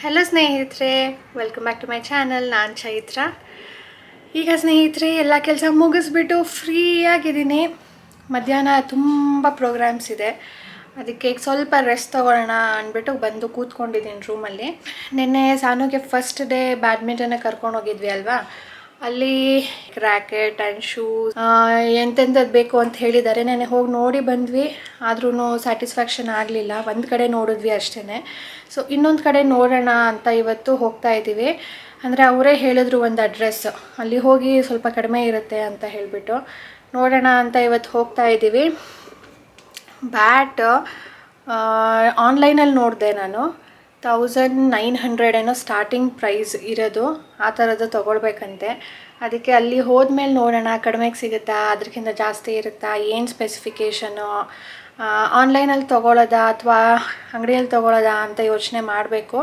hello ಸ್ನೇಹಿತರೆ welcome back to my channel ನಾನು ಚೈತ್ರ ಈಗ ಸ್ನೇಹಿತರೆ ಎಲ್ಲ ಕೆಲಸ ಮುಗಿಸ್ಬಿಟ್ಟು ಫ್ರೀಯಾಗಿದ್ದೀನಿ ಮಧ್ಯಾಹ್ನ ತುಂಬ ಪ್ರೋಗ್ರಾಮ್ಸ್ ಇದೆ ಅದಕ್ಕೆ ಈಗ ಸ್ವಲ್ಪ ರೆಸ್ಟ್ ತೊಗೊಳ್ಳೋಣ ಅಂದ್ಬಿಟ್ಟು ಬಂದು ಕೂತ್ಕೊಂಡಿದ್ದೀನಿ ರೂಮಲ್ಲಿ ನಿನ್ನೆ ಸಾನುಗೆ ಫಸ್ಟ್ ಡೇ ಬ್ಯಾಡ್ಮಿಂಟನ್ ಕರ್ಕೊಂಡು ಹೋಗಿದ್ವಿ ಅಲ್ವಾ ಅಲ್ಲಿ ರ್ಯಾಕೆಟ್ ಆ್ಯಂಡ್ ಶೂಸ್ ಎಂತೆಂಥದ್ದು ಬೇಕು ಅಂತ ಹೇಳಿದ್ದಾರೆ ನೆನೆ ಹೋಗಿ ನೋಡಿ ಬಂದ್ವಿ ಆದ್ರೂ ಸ್ಯಾಟಿಸ್ಫ್ಯಾಕ್ಷನ್ ಆಗಲಿಲ್ಲ ಒಂದು ಕಡೆ ನೋಡಿದ್ವಿ ಅಷ್ಟೇ ಸೊ ಇನ್ನೊಂದು ಕಡೆ ನೋಡೋಣ ಅಂತ ಇವತ್ತು ಹೋಗ್ತಾ ಇದ್ದೀವಿ ಅಂದರೆ ಅವರೇ ಹೇಳಿದ್ರು ಒಂದು ಅಡ್ರೆಸ್ ಅಲ್ಲಿ ಹೋಗಿ ಸ್ವಲ್ಪ ಕಡಿಮೆ ಇರುತ್ತೆ ಅಂತ ಹೇಳಿಬಿಟ್ಟು ನೋಡೋಣ ಅಂತ ಇವತ್ತು ಹೋಗ್ತಾ ಇದ್ದೀವಿ ಬ್ಯಾಟ್ ಆನ್ಲೈನಲ್ಲಿ ನೋಡಿದೆ ನಾನು ತೌಸಂಡ್ ನೈನ್ ಹಂಡ್ರೆಡ್ ಏನೋ ಸ್ಟಾರ್ಟಿಂಗ್ ಪ್ರೈಸ್ ಇರೋದು ಆ ಥರದ್ದು ತೊಗೊಳ್ಬೇಕಂತೆ ಅದಕ್ಕೆ ಅಲ್ಲಿ ಹೋದ್ಮೇಲೆ ನೋಡೋಣ ಕಡಿಮೆಗೆ ಸಿಗುತ್ತಾ ಅದಕ್ಕಿಂತ ಜಾಸ್ತಿ ಇರುತ್ತಾ ಏನು ಸ್ಪೆಸಿಫಿಕೇಷನು ಆನ್ಲೈನಲ್ಲಿ ತೊಗೊಳ್ಳೋದಾ ಅಥವಾ ಅಂಗಡಿಯಲ್ಲಿ ತೊಗೊಳ್ಳೋದಾ ಅಂತ ಯೋಚನೆ ಮಾಡಬೇಕು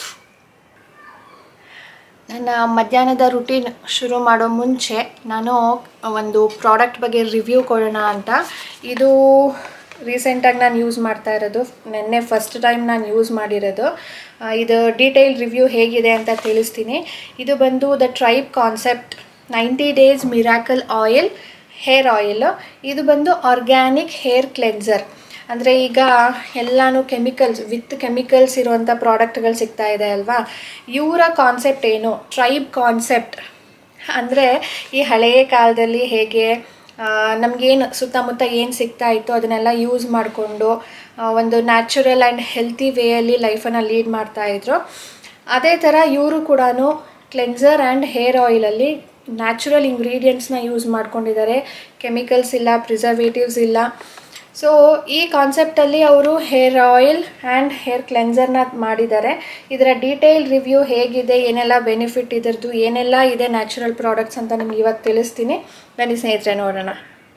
ನನ್ನ ಮಧ್ಯಾಹ್ನದ ರುಟೀನ್ ಶುರು ಮಾಡೋ ಮುಂಚೆ ನಾನು ಒಂದು ಪ್ರಾಡಕ್ಟ್ ಬಗ್ಗೆ ರಿವ್ಯೂ ಕೊಡೋಣ ಅಂತ ಇದು ರೀಸೆಂಟಾಗಿ ನಾನು ಯೂಸ್ ಮಾಡ್ತಾ ಇರೋದು ನಿನ್ನೆ ಫಸ್ಟ್ ಟೈಮ್ ನಾನು ಯೂಸ್ ಮಾಡಿರೋದು ಆ, ಇದು ಡೀಟೇಲ್ ರಿವ್ಯೂ ಹೇಗಿದೆ ಅಂತ ತಿಳಿಸ್ತೀನಿ ಇದು ಬಂದು the tribe concept ninety days miracle oil hair oil ಇದು ಬಂದು ಆರ್ಗ್ಯಾನಿಕ್ ಹೇರ್ ಕ್ಲೆನ್ಸರ್ ಅಂದರೆ ಈಗ ಎಲ್ಲನೂ ಕೆಮಿಕಲ್ಸ್ ವಿತ್ ಕೆಮಿಕಲ್ಸ್ ಇರುವಂಥ ಪ್ರಾಡಕ್ಟ್ಗಳು ಸಿಗ್ತಾ ಇದೆ ಅಲ್ವಾ ಇವರ ಕಾನ್ಸೆಪ್ಟ್ ಏನು ಟ್ರೈಬ್ ಕಾನ್ಸೆಪ್ಟ್ ಅಂದರೆ ಈ ಹಳೆಯ ಕಾಲದಲ್ಲಿ ಹೇಗೆ ನಮಗೇನು ಸುತ್ತಮುತ್ತ ಏನು ಸಿಗ್ತಾ ಇತ್ತು ಅದನ್ನೆಲ್ಲ ಯೂಸ್ ಮಾಡಿಕೊಂಡು ಒಂದು ನ್ಯಾಚುರಲ್ ಆ್ಯಂಡ್ ಹೆಲ್ತಿ ವೇಯಲ್ಲಿ ಲೈಫನ್ನು ಲೀಡ್ ಮಾಡ್ತಾಯಿದ್ರು ಅದೇ ಥರ ಇವರು ಕೂಡ ಕ್ಲೆನ್ಸರ್ ಆ್ಯಂಡ್ ಹೇರ್ ಆಯಿಲಲ್ಲಿ ನ್ಯಾಚುರಲ್ ಇಂಗ್ರೀಡಿಯೆಂಟ್ಸ್ನ ಯೂಸ್ ಮಾಡ್ಕೊಂಡಿದ್ದಾರೆ ಕೆಮಿಕಲ್ಸ್ ಇಲ್ಲ ಪ್ರಿಸರ್ವೇಟಿವ್ಸ್ ಇಲ್ಲ ಸೊ ಈ ಕಾನ್ಸೆಪ್ಟಲ್ಲಿ ಅವರು ಹೇರ್ ಆಯಿಲ್ ಆ್ಯಂಡ್ ಹೇರ್ ಕ್ಲೆನ್ಸರ್ನ ಮಾಡಿದ್ದಾರೆ ಇದರ ಡೀಟೇಲ್ ರಿವ್ಯೂ ಹೇಗಿದೆ ಏನೆಲ್ಲ ಬೆನಿಫಿಟ್ ಇದರದ್ದು ಏನೆಲ್ಲ ಇದೆ ನ್ಯಾಚುರಲ್ ಪ್ರಾಡಕ್ಟ್ಸ್ ಅಂತ ನಿಮ್ಗೆ ಇವಾಗ ತಿಳಿಸ್ತೀನಿ ಬನ್ನಿ ಸ್ನೇಹಿತರೆ ನೋಡೋಣ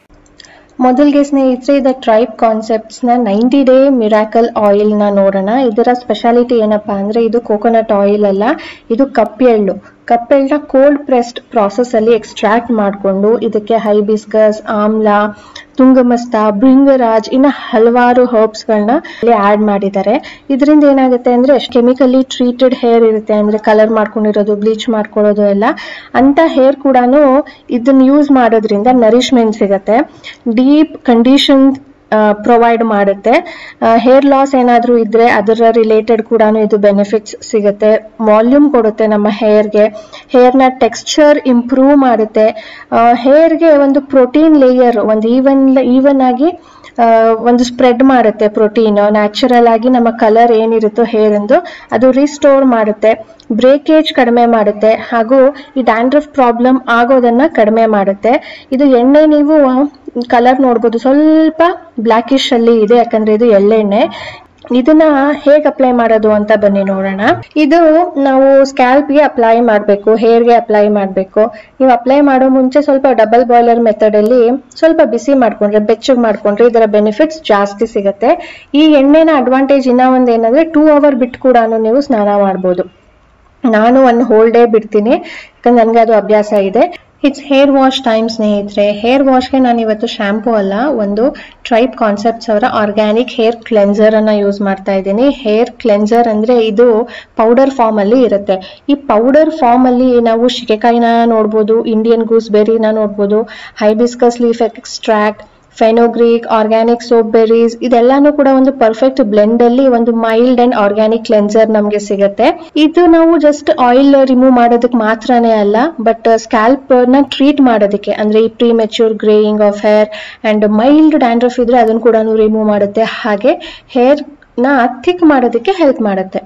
ಮೊದಲಿಗೆ ಸ್ನೇಹಿತರೆ ದ ಟ್ರೈಬ್ ಕಾನ್ಸೆಪ್ಟ್ಸ್ನ ನೈಂಟಿ ಡೇ ಮಿರಾಕಲ್ ಆಯಿಲ್ನ ನೋಡೋಣ ಇದರ ಸ್ಪೆಷಾಲಿಟಿ ಏನಪ್ಪಾ ಅಂದರೆ ಇದು ಕೋಕೋನಟ್ ಆಯಿಲ್ ಅಲ್ಲ ಇದು ಕಪ್ಪೆಳ್ಳು ಕಪ್ಪೆಳ್ಳನ್ನ ಕೋಲ್ಡ್ ಪ್ರೆಸ್ಡ್ ಪ್ರಾಸೆಸ್ ಅಲ್ಲಿ ಎಕ್ಸ್ಟ್ರಾಕ್ಟ್ ಮಾಡಿಕೊಂಡು ಇದಕ್ಕೆ ಹೈಬಿಸ್ಕಸ್ ಆಮ್ಲ ತುಂಗಮಸ್ತ ಭೃಂಗರಾಜ್ ಇನ್ನು ಹಲವಾರು ಹರ್ಬ್ಸ್ಗಳನ್ನ ಇಲ್ಲಿ ಆ್ಯಡ್ ಮಾಡಿದ್ದಾರೆ ಇದರಿಂದ ಏನಾಗುತ್ತೆ ಅಂದರೆ ಕೆಮಿಕಲಿ ಟ್ರೀಟೆಡ್ ಹೇರ್ ಇರುತ್ತೆ ಅಂದರೆ ಕಲರ್ ಮಾಡ್ಕೊಂಡಿರೋದು ಬ್ಲೀಚ್ ಮಾಡ್ಕೊಳ್ಳೋದು ಎಲ್ಲ ಅಂತ ಹೇರ್ ಕೂಡ ಇದನ್ನ ಯೂಸ್ ಮಾಡೋದ್ರಿಂದ ನರಿಶ್ಮೆಂಟ್ ಸಿಗತ್ತೆ ಡೀಪ್ ಕಂಡೀಷನ್ ಪ್ರೊವೈಡ್ ಮಾಡುತ್ತೆ ಹೇರ್ ಲಾಸ್ ಏನಾದರೂ ಇದ್ರೆ ಅದರ ರಿಲೇಟೆಡ್ ಕೂಡ ಇದು ಬೆನಿಫಿಟ್ಸ್ ಸಿಗುತ್ತೆ ವಾಲ್ಯೂಮ್ ಕೊಡುತ್ತೆ ನಮ್ಮ ಹೇರ್ಗೆ ಹೇರ್ನ ಟೆಕ್ಸ್ಚರ್ ಇಂಪ್ರೂವ್ ಮಾಡುತ್ತೆ ಹೇರ್ಗೆ ಒಂದು ಪ್ರೋಟೀನ್ ಲೇಯರ್ ಒಂದು ಈವನ್ ಈವನ್ ಆಗಿ ಆ, ಒಂದು ಸ್ಪ್ರೆಡ್ ಮಾಡುತ್ತೆ ಪ್ರೋಟೀನ್ ನ್ಯಾಚುರಲ್ ಆಗಿ ನಮ್ಮ ಕಲರ್ ಏನಿರುತ್ತೋ ಹೇರ್ ಎಂದು ಅದು ರಿಸ್ಟೋರ್ ಮಾಡುತ್ತೆ ಬ್ರೇಕೇಜ್ ಕಡಿಮೆ ಮಾಡುತ್ತೆ ಹಾಗೂ ಈ ಡ್ಯಾಂಡ್ರಫ್ ಪ್ರಾಬ್ಲಮ್ ಆಗೋದನ್ನ ಕಡಿಮೆ ಮಾಡುತ್ತೆ ಇದು ಎಣ್ಣೆ ನೀವು ಕಲರ್ ನೋಡ್ಬೋದು ಸ್ವಲ್ಪ ಬ್ಲ್ಯಾಕಿಶ್ ಅಲ್ಲಿ ಇದೆ ಯಾಕಂದ್ರೆ ಇದು ಎಳ್ಳೆಣ್ಣೆ ಇದನ್ನ ಹೇಗೆ ಅಪ್ಲೈ ಮಾಡೋದು ಅಂತ ಬನ್ನಿ ನೋಡೋಣ ಇದು ನಾವು ಸ್ಕ್ಯಾಲ್ಪ್ಗೆ ಅಪ್ಲೈ ಮಾಡಬೇಕು ಹೇರ್ಗೆ ಅಪ್ಲೈ ಮಾಡಬೇಕು ನೀವು ಅಪ್ಲೈ ಮಾಡೋ ಮುಂಚೆ ಸ್ವಲ್ಪ ಡಬಲ್ ಬಾಯ್ಲರ್ ಮೆಥಡ್ ಅಲ್ಲಿ ಸ್ವಲ್ಪ ಬಿಸಿ ಮಾಡ್ಕೊಂಡ್ರೆ ಬೆಚ್ಚಗೆ ಮಾಡ್ಕೊಂಡ್ರೆ ಇದರ ಬೆನಿಫಿಟ್ಸ್ ಜಾಸ್ತಿ ಸಿಗುತ್ತೆ ಈ ಎಣ್ಣೆನ ಅಡ್ವಾಂಟೇಜ್ ಇನ್ನ ಒಂದ್ ಏನಂದ್ರೆ ಟೂ ಅವರ್ ಬಿಟ್ಟು ಕೂಡ ನೀವು ಸ್ನಾನ ಮಾಡ್ಬೋದು ನಾನು ಒಂದು ಹೋಲ್ ಡೇ ಬಿಡ್ತೀನಿ ಯಾಕಂದ್ರೆ ನನಗೆ ಅದು ಅಭ್ಯಾಸ ಇದೆ ಇಟ್ಸ್ ಹೇರ್ ವಾಶ್ ಟೈಮ್ ಸ್ನೇಹಿತರೆ ಹೇರ್ ವಾಶ್ಗೆ ನಾನು ಇವತ್ತು ಶಾಂಪೂ ಅಲ್ಲ ಒಂದು ಟ್ರೈಬ್ ಕಾನ್ಸೆಪ್ಟ್ಸ್ ಅವರ ಆರ್ಗ್ಯಾನಿಕ್ ಹೇರ್ ಕ್ಲೆನ್ಸರ್ ಅನ್ನ ಯೂಸ್ ಮಾಡ್ತಾ ಇದ್ದೀನಿ ಹೇರ್ ಕ್ಲೆನ್ಸರ್ ಅಂದ್ರೆ ಇದು ಪೌಡರ್ ಫಾರ್ಮ್ ಅಲ್ಲಿ ಇರುತ್ತೆ ಈ ಪೌಡರ್ ಫಾರ್ಮ್ ಅಲ್ಲಿ ನಾವು ಶಿಕೆಕಾಯಿನ ನೋಡ್ಬೋದು ಇಂಡಿಯನ್ ಗೂಸ್ಬೆರಿನ ನೋಡ್ಬೋದು hibiscus leaf extract fenugreek organic soap berries ಇದೆಲ್ಲಾನು ಕೂಡ ಒಂದು ಪರ್ಫೆಕ್ಟ್ ಬ್ಲೆಂಡ್ ಅಲ್ಲಿ ಒಂದು ಮೈಲ್ಡ್ ಅಂಡ್ ಆರ್ಗ್ಯಾನಿಕ್ ಕ್ಲೆನ್ಸರ್ ನಮಗೆ ಸಿಗುತ್ತೆ ಇದು ನಾವು ಜಸ್ಟ್ ಆಯಿಲ್ ರಿಮೂವ್ ಮಾಡೋದಕ್ಕೆ ಮಾತ್ರನೇ ಅಲ್ಲ ಬಟ್ ಸ್ಕ್ಯಾಲ್ಪ್ ನ ಟ್ರೀಟ್ ಮಾಡೋದಕ್ಕೆ ಅಂದ್ರೆ ಈ premature graying of hair and mild dandruff ಇದ್ರೆ ಅದನ್ನು ಕೂಡ ರಿಮೂವ್ ಮಾಡುತ್ತೆ ಹಾಗೆ ಹೇರ್ ನ ಥಿಕ್ ಮಾಡೋದಕ್ಕೆ ಹೆಲ್ಪ್ ಮಾಡುತ್ತೆ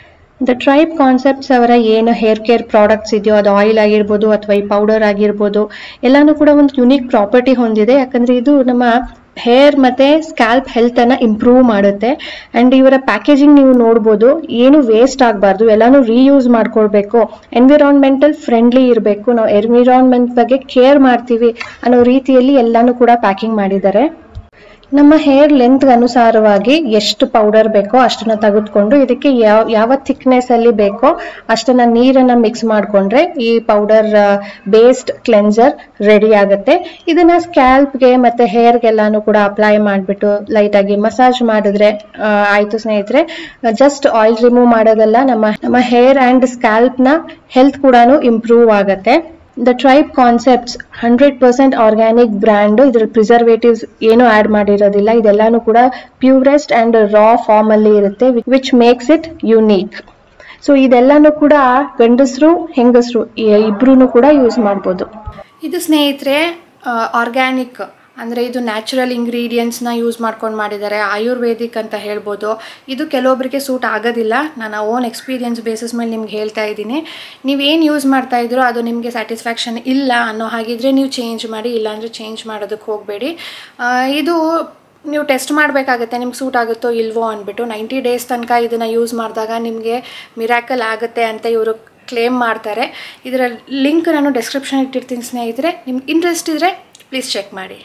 ದ ಟ್ರೈಬ್ ಕಾನ್ಸೆಪ್ಟ್ಸ್ ಅವರ ಏನು ಹೇರ್ ಕೇರ್ ಪ್ರಾಡಕ್ಟ್ಸ್ ಇದೆಯೋ ಅದು ಆಯಿಲ್ ಆಗಿರ್ಬೋದು ಅಥವಾ ಈ ಪೌಡರ್ ಆಗಿರ್ಬೋದು ಎಲ್ಲಾನು ಕೂಡ ಒಂದು ಯುನಿಕ್ ಪ್ರಾಪರ್ಟಿ ಹೊಂದಿದೆ ಯಾಕಂದ್ರೆ ಇದು ನಮ್ಮ ಹೇರ್ ಮತ್ತೆ ಸ್ಕ್ಯಾಲ್ಪ್ ಹೆಲ್ತ್ ಅನ್ನ ಇಂಪ್ರೂವ್ ಮಾಡುತ್ತೆ ಅಂಡ್ ಇವರ ಪ್ಯಾಕೇಜಿಂಗ್ ನೀವು ನೋಡ್ಬೋದು ಏನು ವೇಸ್ಟ್ ಆಗಬಾರ್ದು ಎಲ್ಲಾನು ರೀಯೂಸ್ ಮಾಡ್ಕೊಳ್ಬೇಕು ಎನ್ವಿರಾನ್ಮೆಂಟಲ್ ಫ್ರೆಂಡ್ಲಿ ಇರಬೇಕು ನಾವು ಎನ್ವಿರಾನ್ಮೆಂಟ್ ಬಗ್ಗೆ ಕೇರ್ ಮಾಡ್ತೀವಿ ಅನ್ನೋ ರೀತಿಯಲ್ಲಿ ಎಲ್ಲಾನು ಕೂಡ ಪ್ಯಾಕಿಂಗ್ ಮಾಡಿದ್ದಾರೆ ನಮ್ಮ ಹೇರ್ ಲೆಂತ್ ಅನುಸಾರವಾಗಿ ಎಷ್ಟು ಪೌಡರ್ ಬೇಕೋ ಅಷ್ಟನ್ನ ತೆಗೆದುಕೊಂಡು ಇದಕ್ಕೆ ಯಾವ ಯಾವ ಥಿಕ್ನೆಸ್ ಅಲ್ಲಿ ಬೇಕೋ ಅಷ್ಟನ್ನ ನೀರನ್ನ ಮಿಕ್ಸ್ ಮಾಡ್ಕೊಂಡ್ರೆ ಈ ಪೌಡರ್ ಬೇಸ್ಡ್ ಕ್ಲೆನ್ಸರ್ ರೆಡಿ ಆಗುತ್ತೆ ಇದನ್ನ ಸ್ಕ್ಯಾಲ್ಪ್ಗೆ ಮತ್ತೆ ಹೇರ್ಗೆಲ್ಲಾನು ಕೂಡ ಅಪ್ಲೈ ಮಾಡಿಬಿಟ್ಟು ಲೈಟ್ ಆಗಿ ಮಸಾಜ್ ಮಾಡಿದ್ರೆ ಆ, ಆಯ್ತು ಸ್ನೇಹಿತರೆ ಜಸ್ಟ್ ಆಯಿಲ್ ರಿಮೂವ್ ಮಾಡೋದಲ್ಲ ನಮ್ಮ ನಮ್ಮ ಹೇರ್ ಅಂಡ್ ಸ್ಕ್ಯಾಲ್ಪ್ ನ ಹೆಲ್ತ್ ಕೂಡ ಇಂಪ್ರೂವ್ ಆಗತ್ತೆ the tribe concepts hundred percent organic brand ಇದ್ರ ಪ್ರಿಸರ್ವೇಟಿವ್ಸ್ ಏನು ಆಡ್ ಮಾಡಿರೋದಿಲ್ಲ ಇದೆಲ್ಲಾನು ಕೂಡ ಪ್ಯೂರೆಸ್ಟ್ ಅಂಡ್ ರಾ ಫಾರ್ಮ್ ಅಲ್ಲಿ ಇರುತ್ತೆ which makes it unique so ಇದೆಲ್ಲಾನು ಕೂಡ ಗಂಡಸರು ಹೆಂಗಸರು ಇಬ್ರು ಕೂಡ ಯೂಸ್ ಮಾಡ್ಬೋದು ಇದು ಸ್ನೇಹಿತರೆ ಆರ್ಗ್ಯಾನಿಕ್ ಅಂದರೆ ಇದು ನ್ಯಾಚುರಲ್ ಇಂಗ್ರೀಡಿಯೆಂಟ್ಸ್ನ ಯೂಸ್ ಮಾಡ್ಕೊಂಡು ಮಾಡಿದ್ದಾರೆ ಆಯುರ್ವೇದಿಕ್ ಅಂತ ಹೇಳ್ಬೋದು ಇದು ಕೆಲವೊಬ್ಬರಿಗೆ ಸೂಟ್ ಆಗೋದಿಲ್ಲ ನಾನು ಓನ್ ಎಕ್ಸ್ಪೀರಿಯನ್ಸ್ ಬೇಸಿಸ್ ಮೇಲೆ ನಿಮ್ಗೆ ಹೇಳ್ತಾ ಇದ್ದೀನಿ ನೀವೇನು ಯೂಸ್ ಮಾಡ್ತಾ ಇದ್ರೋ ಅದು ನಿಮಗೆ ಸ್ಯಾಟಿಸ್ಫ್ಯಾಕ್ಷನ್ ಇಲ್ಲ ಅನ್ನೋ ಹಾಗಿದ್ರೆ ನೀವು ಚೇಂಜ್ ಮಾಡಿ ಇಲ್ಲಾಂದರೆ ಚೇಂಜ್ ಮಾಡೋದಕ್ಕೆ ಹೋಗಬೇಡಿ ಇದು ನೀವು ಟೆಸ್ಟ್ ಮಾಡಬೇಕಾಗತ್ತೆ ನಿಮ್ಗೆ ಸೂಟ್ ಆಗುತ್ತೋ ಇಲ್ವೋ ಅಂದ್ಬಿಟ್ಟು ನೈಂಟಿ ಡೇಸ್ ತನಕ ಇದನ್ನು ಯೂಸ್ ಮಾಡಿದಾಗ ನಿಮಗೆ ಮಿರಾಕಲ್ ಆಗುತ್ತೆ ಅಂತ ಇವರು ಕ್ಲೇಮ್ ಮಾಡ್ತಾರೆ ಇದರ ಲಿಂಕ್ ನಾನು ಡಿಸ್ಕ್ರಿಪ್ಷನ್ ಇಟ್ಟಿರ್ತೀನಿ ಸ್ನೇಹಿತರೆ ನಿಮ್ಗೆ ಇಂಟ್ರೆಸ್ಟ್ ಇದ್ದರೆ ಪ್ಲೀಸ್ ಚೆಕ್ ಮಾಡಿ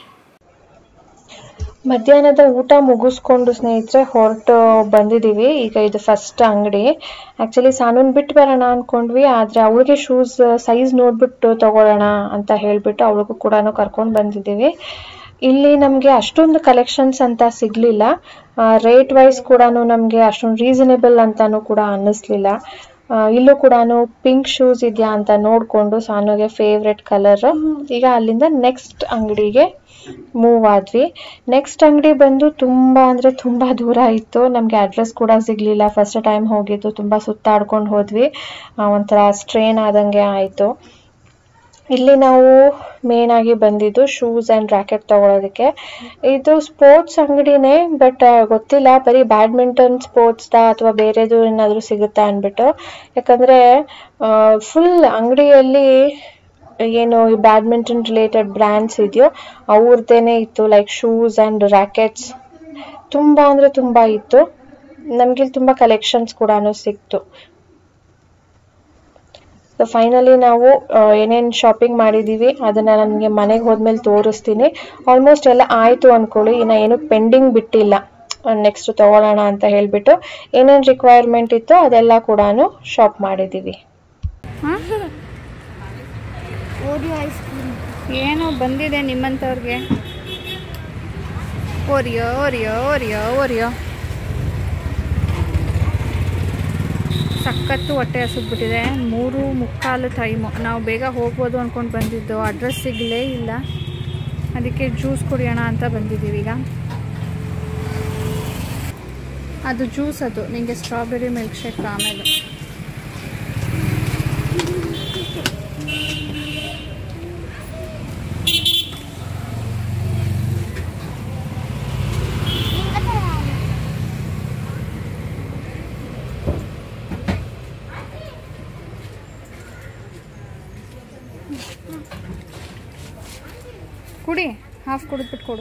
ಮಧ್ಯಾಹ್ನದ ಊಟ ಮುಗಿಸ್ಕೊಂಡು ಸ್ನೇಹಿತರೆ ಹೊರಟು ಬಂದಿದ್ದೀವಿ ಈಗ ಇದು ಫಸ್ಟ್ ಅಂಗಡಿ ಆ್ಯಕ್ಚುಲಿ ಸಾನೂನ್ ಬಿಟ್ಟು ಬರೋಣ ಅಂದ್ಕೊಂಡ್ವಿ ಆದರೆ ಅವಳಿಗೆ ಶೂಸ್ ಸೈಜ್ ನೋಡ್ಬಿಟ್ಟು ತಗೊಳ್ಳೋಣ ಅಂತ ಹೇಳಿಬಿಟ್ಟು ಅವಳಿಗೂ ಕೂಡ ಕರ್ಕೊಂಡು ಬಂದಿದ್ದೀವಿ ಇಲ್ಲಿ ನಮಗೆ ಅಷ್ಟೊಂದು ಕಲೆಕ್ಷನ್ಸ್ ಅಂತ ಸಿಗಲಿಲ್ಲ ರೇಟ್ ವೈಸ್ ಕೂಡ ನಮಗೆ ಅಷ್ಟೊಂದು ರೀಸನೇಬಲ್ ಅಂತಾನೂ ಕೂಡ ಅನ್ನಿಸ್ಲಿಲ್ಲ ಆ, ಇಲ್ಲೂ ಕೂಡ ಪಿಂಕ್ ಶೂಸ್ ಇದೆಯಾ ಅಂತ ನೋಡಿಕೊಂಡು ಸಾನುಗೆ ಫೇವ್ರೆಟ್ ಕಲರ್ ಈಗ ಅಲ್ಲಿಂದ ನೆಕ್ಸ್ಟ್ ಅಂಗಡಿಗೆ ಮೂವ್ ಆದ್ವಿ ನೆಕ್ಸ್ಟ್ ಅಂಗಡಿ ಬಂದು ತುಂಬಾ ಅಂದ್ರೆ ತುಂಬಾ ದೂರ ಇತ್ತು ನಮಗೆ ಅಡ್ರೆಸ್ ಕೂಡ ಸಿಗ್ಲಿಲ್ಲ ಫಸ್ಟ್ ಟೈಮ್ ಹೋಗಿದ್ದು ತುಂಬಾ ಸುತ್ತಾಡ್ಕೊಂಡು ಹೋದ್ವಿ ಆ, ಒಂಥರ ಸ್ಟ್ರೇನ್ ಆದಂಗೆ ಆಯಿತು ಇಲ್ಲಿ ನಾವು ಮೇನ್ ಆಗಿ ಬಂದಿದ್ದು ಶೂಸ್ ಆ್ಯಂಡ್ ರ್ಯಾಕೆಟ್ ತಗೊಳ್ಳೋದಕ್ಕೆ ಇದು ಸ್ಪೋರ್ಟ್ಸ್ ಅಂಗಡಿನೇ ಬಟ್ ಗೊತ್ತಿಲ್ಲ ಬರೀ ಬ್ಯಾಡ್ಮಿಂಟನ್ ಸ್ಪೋರ್ಟ್ಸ್ದ ಅಥವಾ ಬೇರೆದು ಏನಾದರೂ ಸಿಗುತ್ತಾ ಅಂದ್ಬಿಟ್ಟು ಯಾಕಂದರೆ ಫುಲ್ ಅಂಗಡಿಯಲ್ಲಿ ಏನು ಬ್ಯಾಡ್ಮಿಂಟನ್ ರಿಲೇಟೆಡ್ ಬ್ರ್ಯಾಂಡ್ಸ್ ಇದೆಯೋ ಅವ್ರದ್ದೇನೆ ಇತ್ತು ಲೈಕ್ ಶೂಸ್ ಆ್ಯಂಡ್ ರ್ಯಾಕೆಟ್ಸ್ ತುಂಬ ಅಂದರೆ ತುಂಬ ಇತ್ತು ನಮಗಿಲ್ಲಿ ತುಂಬ ಕಲೆಕ್ಷನ್ಸ್ ಕೂಡ ಸಿಕ್ತು ಸೊ ಫೈನಲಿ ನಾವು ಏನೇನು ಶಾಪಿಂಗ್ ಮಾಡಿದ್ದೀವಿ ಅದನ್ನು ನನಗೆ ಮನೆಗೆ ಹೋದ್ಮೇಲೆ ತೋರಿಸ್ತೀನಿ ಆಲ್ಮೋಸ್ಟ್ ಎಲ್ಲ ಆಯಿತು ಅಂದ್ಕೊಳ್ಳಿ ಇನ್ನು ಏನು ಪೆಂಡಿಂಗ್ ಬಿಟ್ಟಿಲ್ಲ ನೆಕ್ಸ್ಟ್ ತಗೊಳ್ಳೋಣ ಅಂತ ಹೇಳಿಬಿಟ್ಟು ಏನೇನು ರಿಕ್ವೈರ್ಮೆಂಟ್ ಇತ್ತು ಅದೆಲ್ಲ ಕೂಡ ಶಾಪ್ ಮಾಡಿದ್ದೀವಿ ಓರಿಯೋ ಐಸ್ ಕ್ರೀಮ್ ಏನೋ ಬಂದಿದೆ ನಿಮ್ಮಂಥವ್ರಿಗೆ ಓರಿಯೋ ಓರಿಯೋ ಓರಿಯೋ ಓರಿಯೋ ಸಖತ್ತು ಹೊಟ್ಟೆ ಹಸಿದ್ಬಿಟ್ಟಿದೆ ಮೂರು ಮುಕ್ಕಾಲು ಟೈಮು ನಾವು ಬೇಗ ಹೋಗ್ಬೋದು ಅಂದ್ಕೊಂಡು ಬಂದಿದ್ದು ಅಡ್ರೆಸ್ ಸಿಗಲೇ ಇಲ್ಲ ಅದಕ್ಕೆ ಜ್ಯೂಸ್ ಕುಡಿಯೋಣ ಅಂತ ಬಂದಿದ್ದೀವಿ ಈಗ ಅದು ಜ್ಯೂಸ್ ಅದು ನಿಮಗೆ ಸ್ಟ್ರಾಬೆರಿ ಮಿಲ್ಕ್ ಶೇಕ್ ಆಮೇಲೆ ಕುಡಿ ಹಾಫ್ ಕುಡಿದ್ಬಿಟ್ಟು ಕೊಡು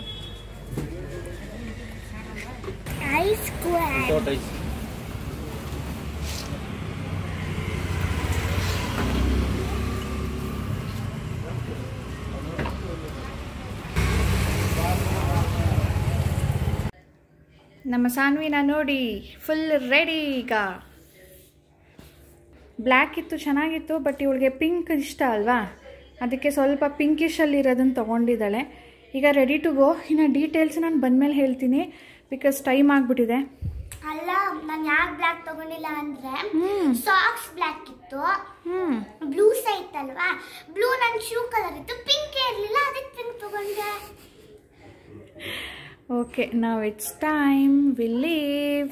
ಐಸ್ ಸ್ಕ್ವೇರ್ ನಮ್ಮ ಸಾನ್ವಿನ ನೋಡಿ ಫುಲ್ ರೆಡಿ ಈಗ ಬ್ಲ್ಯಾಕ್ ಇತ್ತು ಚೆನ್ನಾಗಿತ್ತು ಬಟ್ ಇವಳಿಗೆ ಪಿಂಕ್ ಇಷ್ಟ ಅಲ್ವಾ ಅದಕ್ಕೆ ಸ್ವಲ್ಪ ಪಿಂಕಿಶಲ್ಲಿ ಇರೋದನ್ನು ತೊಗೊಂಡಿದ್ದಾಳೆ ಈಗ ರೆಡಿ ಟು ಗೋ ಇನ್ನು ಡೀಟೇಲ್ಸ್ ನಾನು ಬಂದಮೇಲೆ ಹೇಳ್ತೀನಿ ಬಿಕಾಸ್ ಟೈಮ್ ಆಗಿಬಿಟ್ಟಿದೆ ಅಲ್ಲ ನಾನು ಯಾಕೆ ಬ್ಲ್ಯಾಕ್ ತಗೊಂಡಿಲ್ಲ ಅಂದ್ರೆ ಹ್ಞೂ ಸಾಕ್ಸ್ ಬ್ಲ್ಯಾಕ್ ಇತ್ತು ಹ್ಞೂ ಬ್ಲೂ ಸೈಟ್ ಅಲ್ವಾ ಬ್ಲೂ ನನ್ನ ಶೂ ಕಲರ್ ಇತ್ತು ಪಿಂಕ್ ಇರಲಿಲ್ಲ ಅದಕ್ಕೆ ಪಿಂಕ್ ತಗೊಂಡೆ ಓಕೆ ನಾವು it's time will leave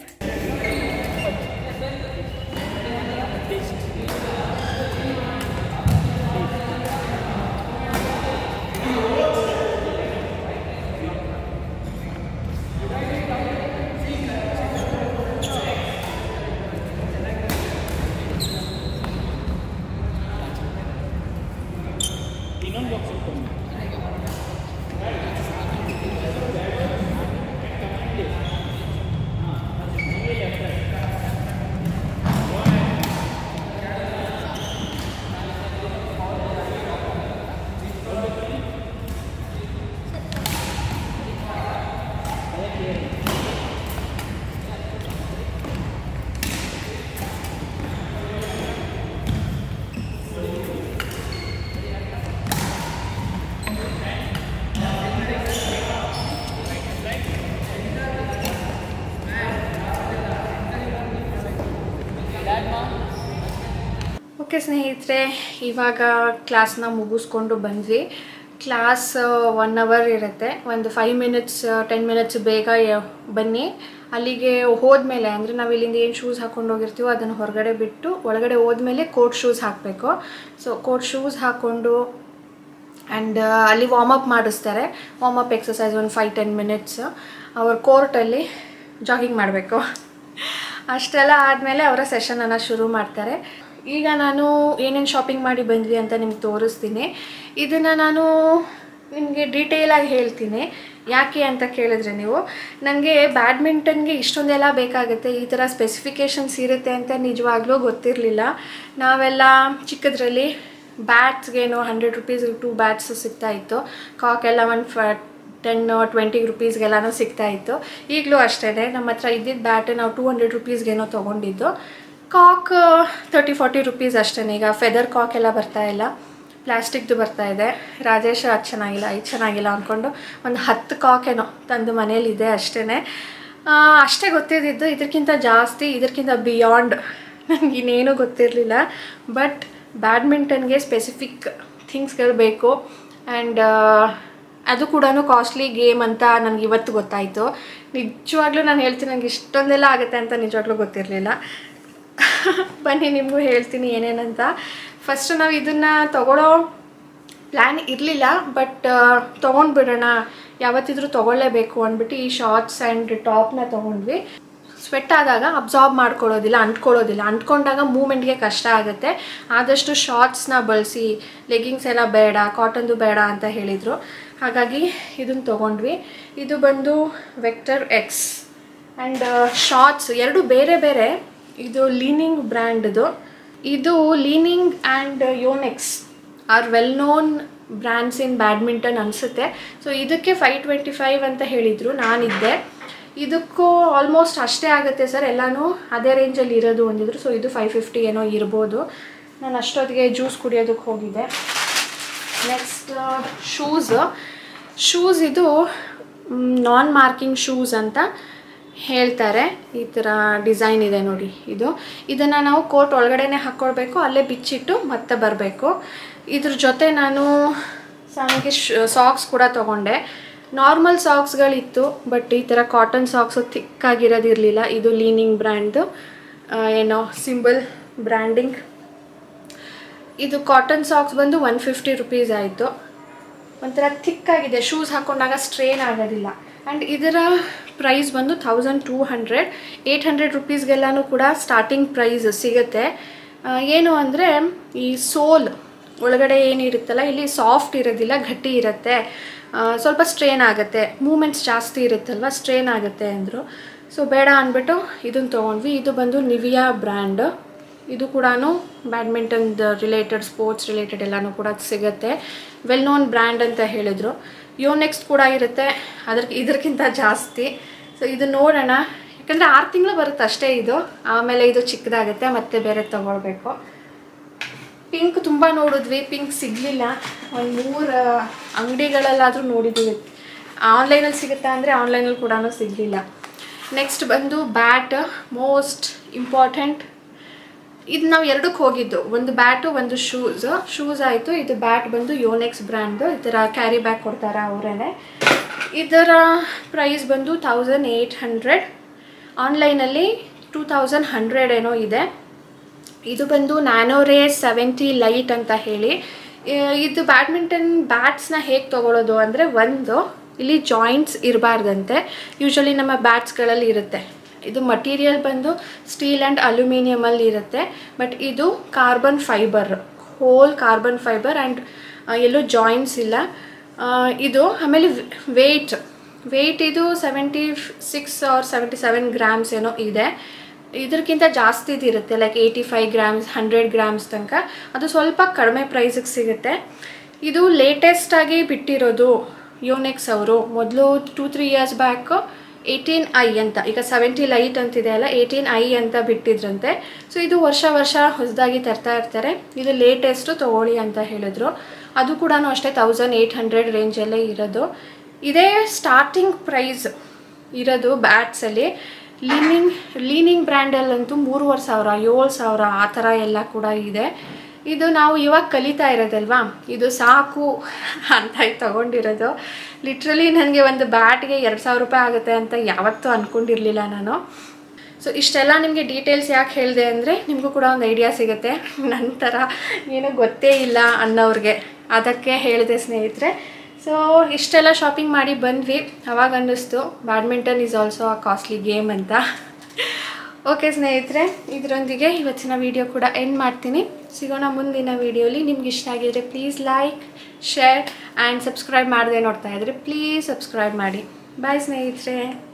okay ಸ್ನೇಹಿತರೆ ಇವಾಗ ಕ್ಲಾಸ್ನ ಮುಗಿಸ್ಕೊಂಡು ಬಂದ್ವಿ ಕ್ಲಾಸ್ ಒನ್ ಅವರ್ ಇರುತ್ತೆ ಒಂದು ಫೈವ್ ಮಿನಿಟ್ಸ್ ಟೆನ್ ಮಿನಿಟ್ಸ್ ಬೇಗ ಯ- ಬನ್ನಿ ಅಲ್ಲಿಗೆ ಹೋದ್ಮೇಲೆ ಅಂದರೆ ನಾವು ಇಲ್ಲಿಂದ ಏನು ಶೂಸ್ ಹಾಕ್ಕೊಂಡು ಹೋಗಿರ್ತೀವೋ ಅದನ್ನು ಹೊರಗಡೆ ಬಿಟ್ಟು ಒಳಗಡೆ ಹೋದ್ಮೇಲೆ ಕೋಟ್ ಶೂಸ್ ಹಾಕಬೇಕು ಸೊ ಕೋಟ್ ಶೂಸ್ ಹಾಕ್ಕೊಂಡು ಆ್ಯಂಡ್ ಅಲ್ಲಿ ವಾರ್ಮ್ ಅಪ್ ಮಾಡಿಸ್ತಾರೆ ವಾರ್ಮ್ ಅಪ್ ಎಕ್ಸಸೈಸ್ ಒಂದು ಫೈವ್ ಟೆನ್ ಮಿನಿಟ್ಸ್ ಅವ್ರ ಕೋರ್ಟಲ್ಲಿ ಜಾಗಿಂಗ್ ಮಾಡಬೇಕು ಅಷ್ಟೆಲ್ಲ ಆದಮೇಲೆ ಅವರ ಸೆಷನನ್ನು ಶುರು ಮಾಡ್ತಾರೆ ಈಗ ನಾನು ಏನೇನು ಶಾಪಿಂಗ್ ಮಾಡಿ ಬಂದ್ವಿ ಅಂತ ನಿಮ್ಗೆ ತೋರಿಸ್ತೀನಿ ಇದನ್ನು ನಾನು ನಿಮಗೆ ಡೀಟೇಲಾಗಿ ಹೇಳ್ತೀನಿ ಯಾಕೆ ಅಂತ ಕೇಳಿದ್ರೆ ನೀವು ನನಗೆ ಬ್ಯಾಡ್ಮಿಂಟನ್ಗೆ ಇಷ್ಟೊಂದೆಲ್ಲ ಬೇಕಾಗುತ್ತೆ ಈ ಥರ ಸ್ಪೆಸಿಫಿಕೇಷನ್ಸ್ ಇರುತ್ತೆ ಅಂತ ನಿಜವಾಗ್ಲೂ ಗೊತ್ತಿರಲಿಲ್ಲ ನಾವೆಲ್ಲ ಚಿಕ್ಕದ್ರಲ್ಲಿ ಬ್ಯಾಟ್ಸ್ಗೇನೋ ಹಂಡ್ರೆಡ್ ರುಪೀಸ್ ಟೂ ಬ್ಯಾಟ್ಸ್ ಸಿಗ್ತಾ ಇತ್ತು ಕಾಕೆಲ್ಲ ಒಂದು ಫ ಟೆನ್ ಟ್ವೆಂಟಿ ರುಪೀಸ್ಗೆಲ್ಲನೂ ಸಿಗ್ತಾ ಇತ್ತು ಈಗಲೂ ಅಷ್ಟೇ ನಮ್ಮ ಹತ್ರ ಇದ್ದಿದ್ದ ಬ್ಯಾಟ್ ನಾವು ಟೂ ಹಂಡ್ರೆಡ್ ರುಪೀಸ್ಗೇನೋ ತೊಗೊಂಡಿದ್ದು ಕಾಕ್ ತರ್ಟಿ ಫಾರ್ಟಿ ರುಪೀಸ್ ಅಷ್ಟೇ ಈಗ ಫೆದರ್ ಕಾಕ್ ಎಲ್ಲ ಬರ್ತಾ ಇಲ್ಲ ಪ್ಲಾಸ್ಟಿಕ್ದು ಬರ್ತಾ ಇದೆ ರಾಜೇಶ್ ಅದು ಚೆನ್ನಾಗಿಲ್ಲ ಇದು ಚೆನ್ನಾಗಿಲ್ಲ ಅಂದ್ಕೊಂಡು ಒಂದು ಹತ್ತು ಕಾಕೇನೋ ತಂದು ಮನೇಲಿದೆ ಅಷ್ಟೇ ಅಷ್ಟೇ ಗೊತ್ತಿದ್ದಿದ್ದು ಇದಕ್ಕಿಂತ ಜಾಸ್ತಿ ಇದಕ್ಕಿಂತ ಬಿಯಾಂಡ್ ನನಗೆ ಇನ್ನೇನು ಗೊತ್ತಿರಲಿಲ್ಲ ಬಟ್ ಬ್ಯಾಡ್ಮಿಂಟನ್ಗೆ ಸ್ಪೆಸಿಫಿಕ್ ಥಿಂಗ್ಸ್ಗಳು ಬೇಕು ಆ್ಯಂಡ್ ಅದು ಕೂಡ ಕಾಸ್ಟ್ಲಿ ಗೇಮ್ ಅಂತ ನನಗೆ ಇವತ್ತು ಗೊತ್ತಾಯಿತು ನಿಜವಾಗ್ಲೂ ನಾನು ಹೇಳ್ತೀನಿ ನನಗೆ ಇಷ್ಟೊಂದೆಲ್ಲ ಆಗುತ್ತೆ ಅಂತ ನಿಜವಾಗ್ಲೂ ಗೊತ್ತಿರಲಿಲ್ಲ ಬನ್ನಿ ನಿಮಗೂ ಹೇಳ್ತೀನಿ ಏನೇನಂತ ಫಸ್ಟ್ ನಾವು ಇದನ್ನು ತಗೊಳ್ಳೋ ಪ್ಲ್ಯಾನ್ ಇರಲಿಲ್ಲ ಬಟ್ ತೊಗೊಂಡ್ಬಿಡೋಣ ಯಾವತ್ತಿದ್ರೂ ತೊಗೊಳ್ಳೇಬೇಕು ಅಂದ್ಬಿಟ್ಟು ಈ ಶಾರ್ಟ್ಸ್ ಆ್ಯಂಡ್ ಟಾಪ್ನ ತೊಗೊಂಡ್ವಿ ಸ್ವೆಟ್ ಆದಾಗ ಅಬ್ಸಾರ್ಬ್ ಮಾಡ್ಕೊಳ್ಳೋದಿಲ್ಲ ಅಂಟ್ಕೊಳ್ಳೋದಿಲ್ಲ ಅಂಟ್ಕೊಂಡಾಗ ಮೂಮೆಂಟ್ಗೆ ಕಷ್ಟ ಆಗುತ್ತೆ ಆದಷ್ಟು ಶಾರ್ಟ್ಸ್ನ ಬಳಸಿ ಲೆಗ್ಗಿಂಗ್ಸ್ ಎಲ್ಲ ಬೇಡ ಕಾಟನ್ದು ಬೇಡ ಅಂತ ಹೇಳಿದರು ಹಾಗಾಗಿ ಇದನ್ನು ತೊಗೊಂಡ್ವಿ ಇದು ಬಂದು ವೆಕ್ಟರ್ ಎಕ್ಸ್ ಆ್ಯಂಡ್ ಶಾರ್ಟ್ಸ್ ಎರಡು ಬೇರೆ ಬೇರೆ ಇದು ಲೀನಿಂಗ್ ಬ್ರ್ಯಾಂಡ್ದು ಇದು Li Ning and Yonex are well known brands in badminton ಅನಿಸುತ್ತೆ ಸೊ ಇದಕ್ಕೆ ಫೈವ್ ಟ್ವೆಂಟಿ ಫೈವ್ ಅಂತ ಹೇಳಿದರು ನಾನಿದ್ದೆ ಇದಕ್ಕೂ ಆಲ್ಮೋಸ್ಟ್ ಅಷ್ಟೇ ಆಗುತ್ತೆ ಸರ್ ಎಲ್ಲನೂ ಅದೇ ರೇಂಜಲ್ಲಿ ಇರೋದು ಅಂದಿದ್ರು ಸೊ ಇದು ಫೈವ್ ಫಿಫ್ಟಿ ಏನೋ ಇರ್ಬೋದು ನಾನು ಅಷ್ಟೊತ್ತಿಗೆ ಜ್ಯೂಸ್ ಕುಡಿಯೋದಕ್ಕೆ ಹೋಗಿದ್ದೆ ನೆಕ್ಸ್ಟ್ ಶೂಸ್ ಶೂಸ್ ಇದು ನಾನ್ ಮಾರ್ಕಿಂಗ್ ಶೂಸ್ ಅಂತ ಹೇಳ್ತಾರೆ ಈ ಥರ ಡಿಸೈನ್ ಇದೆ ನೋಡಿ ಇದು ಇದನ್ನು ನಾವು ಕೋಟ್ ಒಳಗಡೆನೆ ಹಾಕ್ಕೊಳ್ಬೇಕು ಅಲ್ಲೇ ಬಿಚ್ಚಿಟ್ಟು ಮತ್ತೆ ಬರಬೇಕು ಇದ್ರ ಜೊತೆ ನಾನು ನನಗೆ ಸಾಕ್ಸ್ ಕೂಡ ತೊಗೊಂಡೆ ನಾರ್ಮಲ್ ಸಾಕ್ಸ್ಗಳಿತ್ತು ಬಟ್ ಈ ಥರ ಕಾಟನ್ ಸಾಕ್ಸು ಥಿಕ್ಕಾಗಿರೋದಿರಲಿಲ್ಲ ಇದು ಲೀನಿಂಗ್ ಬ್ರ್ಯಾಂಡ್ದು ಏನೋ ಸಿಂಬಲ್ ಬ್ರ್ಯಾಂಡಿಂಗ್ ಇದು ಕಾಟನ್ ಸಾಕ್ಸ್ ಬಂದು ಒನ್ ಫಿಫ್ಟಿ ರುಪೀಸ್ ಆಯಿತು ಒಂಥರ ಥಿಕ್ಕಾಗಿದೆ ಶೂಸ್ ಹಾಕೊಂಡಾಗ ಸ್ಟ್ರೇನ್ ಆಗೋದಿಲ್ಲ ಆ್ಯಂಡ್ ಇದರ ಪ್ರೈಸ್ ಬಂದು thousand two hundred eight hundred ರುಪೀಸ್ಗೆಲ್ಲನೂ ಕೂಡ ಸ್ಟಾರ್ಟಿಂಗ್ ಪ್ರೈಸ್ ಸಿಗುತ್ತೆ ಆ, ಏನು ಅಂದರೆ ಈ ಸೋಲ್ ಒಳಗಡೆ ಏನಿರುತ್ತಲ್ಲ ಇಲ್ಲಿ ಸಾಫ್ಟ್ ಇರೋದಿಲ್ಲ ಗಟ್ಟಿ ಇರುತ್ತೆ ಆ, ಸ್ವಲ್ಪ ಸ್ಟ್ರೇನ್ ಆಗುತ್ತೆ ಮೂಮೆಂಟ್ಸ್ ಜಾಸ್ತಿ ಇರುತ್ತಲ್ವ ಸ್ಟ್ರೇನ್ ಆಗುತ್ತೆ ಅಂದರು ಸೊ ಬೇಡ ಅಂದ್ಬಿಟ್ಟು ಇದನ್ನು ತೊಗೊಂಡ್ವಿ ಇದು ಬಂದು ನಿವಿಯಾ ಬ್ರ್ಯಾಂಡ್ ಇದು ಕೂಡ ಬ್ಯಾಡ್ಮಿಂಟನ್ ರಿಲೇಟೆಡ್ ಸ್ಪೋರ್ಟ್ಸ್ ರಿಲೇಟೆಡ್ ಎಲ್ಲನೂ ಕೂಡ ಸಿಗುತ್ತೆ ವೆಲ್ ನೋನ್ ಬ್ರ್ಯಾಂಡ್ ಅಂತ ಹೇಳಿದರು ಯೋನೆಕ್ಸ್ಟ್ ಕೂಡ ಇರುತ್ತೆ ಅದ್ರ ಇದಕ್ಕಿಂತ ಜಾಸ್ತಿ ಸೊ ಇದು ನೋಡೋಣ ಯಾಕಂದರೆ ಆರು ತಿಂಗಳು ಬರುತ್ತೆ ಅಷ್ಟೇ ಇದು ಆಮೇಲೆ ಇದು ಚಿಕ್ಕದಾಗುತ್ತೆ ಮತ್ತೆ ಬೇರೆ ತಗೊಳ್ಬೇಕು ಪಿಂಕ್ ತುಂಬ ನೋಡಿದ್ವಿ ಪಿಂಕ್ ಸಿಗಲಿಲ್ಲ ಒಂದು ಮೂರು ಅಂಗಡಿಗಳಲ್ಲಾದರೂ ನೋಡಿದ್ದೀವಿ ಆನ್ಲೈನಲ್ಲಿ ಸಿಗುತ್ತಾ ಅಂದರೆ ಆನ್ಲೈನಲ್ಲಿ ಕೂಡ ಸಿಗಲಿಲ್ಲ ನೆಕ್ಸ್ಟ್ ಬಂದು ಬ್ಯಾಟ್ ಮೋಸ್ಟ್ ಇಂಪಾರ್ಟೆಂಟ್ ಇದು ನಾವು ಎರಡಕ್ಕೆ ಹೋಗಿದ್ದು ಒಂದು ಬ್ಯಾಟು ಒಂದು ಶೂಸ್ ಶೂಸ್ ಆಯಿತು ಇದು ಬ್ಯಾಟ್ ಬಂದು ಯೋನೆಕ್ಸ್ ಬ್ರ್ಯಾಂಡ್ದು ಈ ಥರ ಕ್ಯಾರಿ ಬ್ಯಾಗ್ ಕೊಡ್ತಾರೆ ಅವರೇ ಇದರ ಪ್ರೈಸ್ ಬಂದು ತೌಸಂಡ್ ಏಯ್ಟ್ ಹಂಡ್ರೆಡ್ ಆನ್ಲೈನಲ್ಲಿ ಟೂ ತೌಸಂಡ್ ಹಂಡ್ರೆಡ್ ಏನೋ ಇದೆ ಇದು ಬಂದು ನ್ಯಾನೋರೇ ಸೆವೆಂಟಿ ಲೈಟ್ ಅಂತ ಹೇಳಿ ಆ, ಇದು ಬ್ಯಾಡ್ಮಿಂಟನ್ ಬ್ಯಾಟ್ಸ್ನ ಹೇಗೆ ತೊಗೊಳೋದು ಅಂದರೆ ಒಂದು ಇಲ್ಲಿ ಜಾಯಿಂಟ್ಸ್ ಇರಬಾರ್ದಂತೆ ಯೂಶಲಿ ನಮ್ಮ ಬ್ಯಾಟ್ಸ್ಗಳಲ್ಲಿ ಇರುತ್ತೆ ಇದು ಮಟೀರಿಯಲ್ ಬಂದು ಸ್ಟೀಲ್ ಆ್ಯಂಡ್ ಅಲ್ಯೂಮಿನಿಯಮಲ್ಲಿ ಇರುತ್ತೆ ಬಟ್ ಇದು carbon fibre whole carbon fibre and ಎಲ್ಲೂ ಜಾಯಿಂಟ್ಸ್ ಇಲ್ಲ ಆ, ಇದು ಆಮೇಲೆ ವೆಯ್ಟ್ ವೆಯ್ಟ್ ಇದು seventy six or seventy seven grams ಏನೋ ಇದೆ ಇದಕ್ಕಿಂತ ಜಾಸ್ತಿದು ಇರುತ್ತೆ like eighty five grams hundred grams ತನಕ ಅದು ಸ್ವಲ್ಪ ಕಡಿಮೆ ಪ್ರೈಸಿಗೆ ಸಿಗುತ್ತೆ ಇದು ಲೇಟೆಸ್ಟಾಗಿ ಬಿಟ್ಟಿರೋದು ಯೋನೆಕ್ಸ್ ಅವರು ಮೊದಲು two three years back eighteen I ಅಂತ ಈಗ ಸೆವೆಂಟಿ ಲೈಟ್ ಅಂತಿದೆ ಅಲ್ಲ ಏಯ್ಟೀನ್ ಐ ಅಂತ ಬಿಟ್ಟಿದ್ರಂತೆ ಸೊ ಇದು ವರ್ಷ ವರ್ಷ ಹೊಸದಾಗಿ ತರ್ತಾ ಇರ್ತಾರೆ ಇದು ಲೇಟೆಸ್ಟು ತೊಗೊಳ್ಳಿ ಅಂತ ಹೇಳಿದ್ರು ಅದು ಕೂಡ ಅಷ್ಟೇ ತೌಸಂಡ್ ಏಯ್ಟ್ ಹಂಡ್ರೆಡ್ ರೇಂಜಲ್ಲೇ ಇರೋದು ಇದೇ ಸ್ಟಾರ್ಟಿಂಗ್ ಪ್ರೈಸ್ ಇರೋದು ಬ್ಯಾಟ್ಸಲ್ಲಿ ಲೀನಿಂಗ್ ಲೀನಿಂಗ್ ಬ್ರ್ಯಾಂಡಲ್ಲಂತೂ ಮೂರುವರೆ ಸಾವಿರ ಏಳು ಸಾವಿರ ಆ ಥರ ಎಲ್ಲ ಕೂಡ ಇದೆ ಇದು ನಾವು ಇವಾಗ ಕಲಿತಾ ಇರೋದಲ್ವಾ ಇದು ಸಾಕು ಅಂತ ತಗೊಂಡಿರೋದು ಲಿಟ್ರಲಿ ನನಗೆ ಒಂದು ಬ್ಯಾಟ್ಗೆ ಎರಡು ಸಾವಿರ ರೂಪಾಯಿ ಆಗುತ್ತೆ ಅಂತ ಯಾವತ್ತೂ ಅಂದ್ಕೊಂಡಿರಲಿಲ್ಲ ನಾನು ಸೊ ಇಷ್ಟೆಲ್ಲ ನಿಮಗೆ ಡೀಟೇಲ್ಸ್ ಯಾಕೆ ಹೇಳಿದೆ ಅಂದರೆ ನಿಮಗೂ ಕೂಡ ಒಂದು ಐಡಿಯಾ ಸಿಗುತ್ತೆ ನನ್ನ ಥರ ಏನೂ ಗೊತ್ತೇ ಇಲ್ಲ ಅನ್ನೋರಿಗೆ ಅದಕ್ಕೆ ಹೇಳಿದೆ ಸ್ನೇಹಿತರೆ ಸೊ ಇಷ್ಟೆಲ್ಲ ಶಾಪಿಂಗ್ ಮಾಡಿ ಬಂದ್ವಿ ಅವಾಗ ಅನ್ನಿಸ್ತು badminton is also a costly game ಅಂತ ಓಕೆ ಸ್ನೇಹಿತರೆ ಇದರೊಂದಿಗೆ ಇವತ್ತಿನ ವಿಡಿಯೋ ಕೂಡ ಎಂಡ್ ಮಾಡ್ತೀನಿ ಸಿಗೋಣ ಮುಂದಿನ ವಿಡಿಯೋಲಿ ನಿಮ್ಗೆ ಇಷ್ಟ ಆಗಿದ್ರೆ please like share and subscribe ಮಾಡದೆ ನೋಡ್ತಾ ಇದ್ರೆ ಪ್ಲೀಸ್ ಸಬ್ಸ್ಕ್ರೈಬ್ ಮಾಡಿ ಬಾಯ್ ಸ್ನೇಹಿತರೆ